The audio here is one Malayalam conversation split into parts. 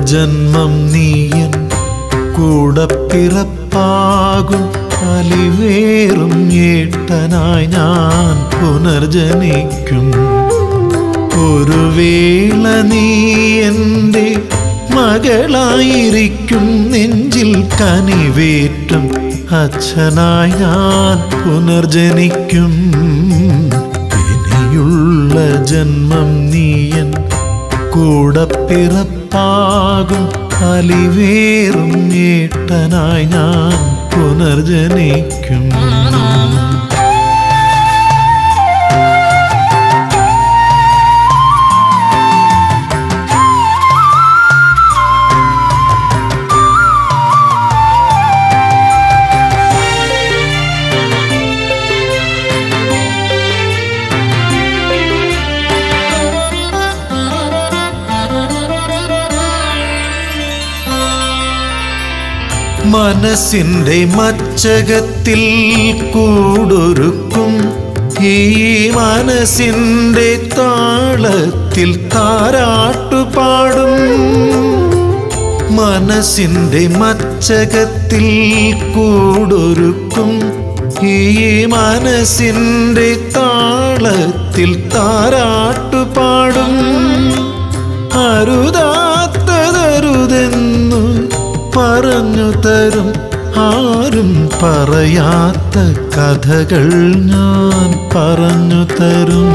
ജന്മം നീയൻ കൂടപ്പിറപ്പാകും അലിവേറും ഏട്ടനായി ഞാൻ പുനർജനിക്കും ഒരു വേള നീ എൻ്റെ മകളായിരിക്കും നെഞ്ചിൽ കനിവേറ്റും അച്ഛനായി ഞാൻ പുനർജനിക്കും ഇനിയുള്ള ജന്മം നീയൻ കൂടപ്പിറപ്പാകും അലിവേറും ഏട്ടനായി ഞാൻ പുനർജനിക്കും മനസ്സിന്റെ മച്ചകത്തിൽ കൂടൊരുക്കും ഈ മനസ്സിന്റെ താളത്തിൽ താരാട്ടുപാടും മനസ്സിന്റെ മച്ചകത്തിൽ കൂടൊരുക്കും ഈ മനസ്സിന്റെ താളത്തിൽ താരാട്ടുപാടും അരുതാത്തതരുതെന്നു പറഞ്ഞു തരും ആരും പറയാത്ത കഥകൾ ഞാൻ പറഞ്ഞു തരും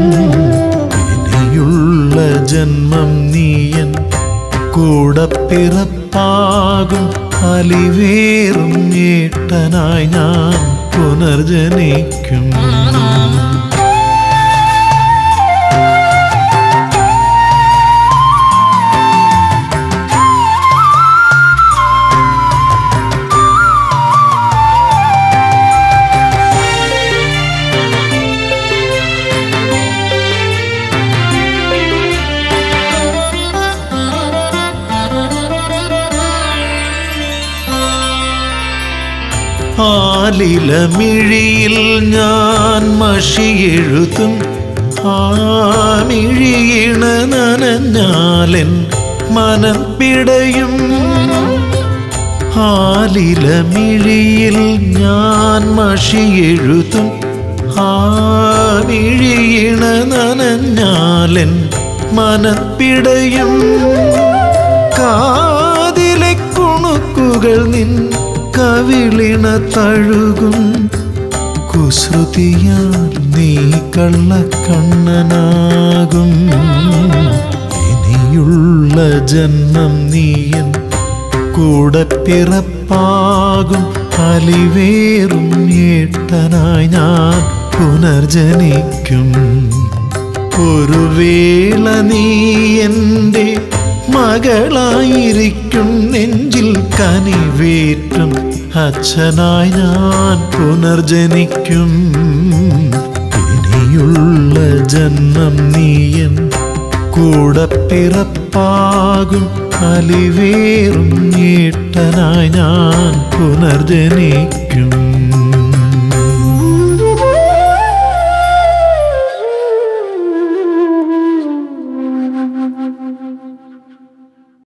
ഇനിയുള്ള ജന്മം നീയൻ കൂടപ്പിറപ്പാകും അലിവേറും ഏട്ടനായി ഞാൻ പുനർജനിക്കും ആലിലമിഴിയിൽ ഞാൻ മഷിയെഴുതും ആ മിഴിയിണ നനഞ്ഞാലൻ മനം പിടയും ആലിലമിഴിയിൽ ഞാൻ മഷിയെഴുതും ആ മിഴിയിണ നനഞ്ഞാലൻ മനം പിടയും കാതിലെ കുണുക്കുകൾ നിൻ കവിളിണ തഴുകും കുസൃതിയാൽ നീ കള്ളക്കണ്ണനാകും ഇനിയുള്ള ജന്മം നീയൻ കൂടെ പിറപ്പാകും അലിവേറും ഏട്ടനായി ഞാൻ പുനർജനിക്കും ഒരു വേള നീ എൻ്റെ മകളായിരിക്കും നെഞ്ചിൽ കനിവേറ്റും അച്ഛനായി ഞാൻ പുനർജനിക്കും ഇനിയുള്ള ജന്മം നീയൻ കൂടെ പിറപ്പാകും അലിവേറും ഏട്ടനായി ഞാൻ പുനർജനിക്കും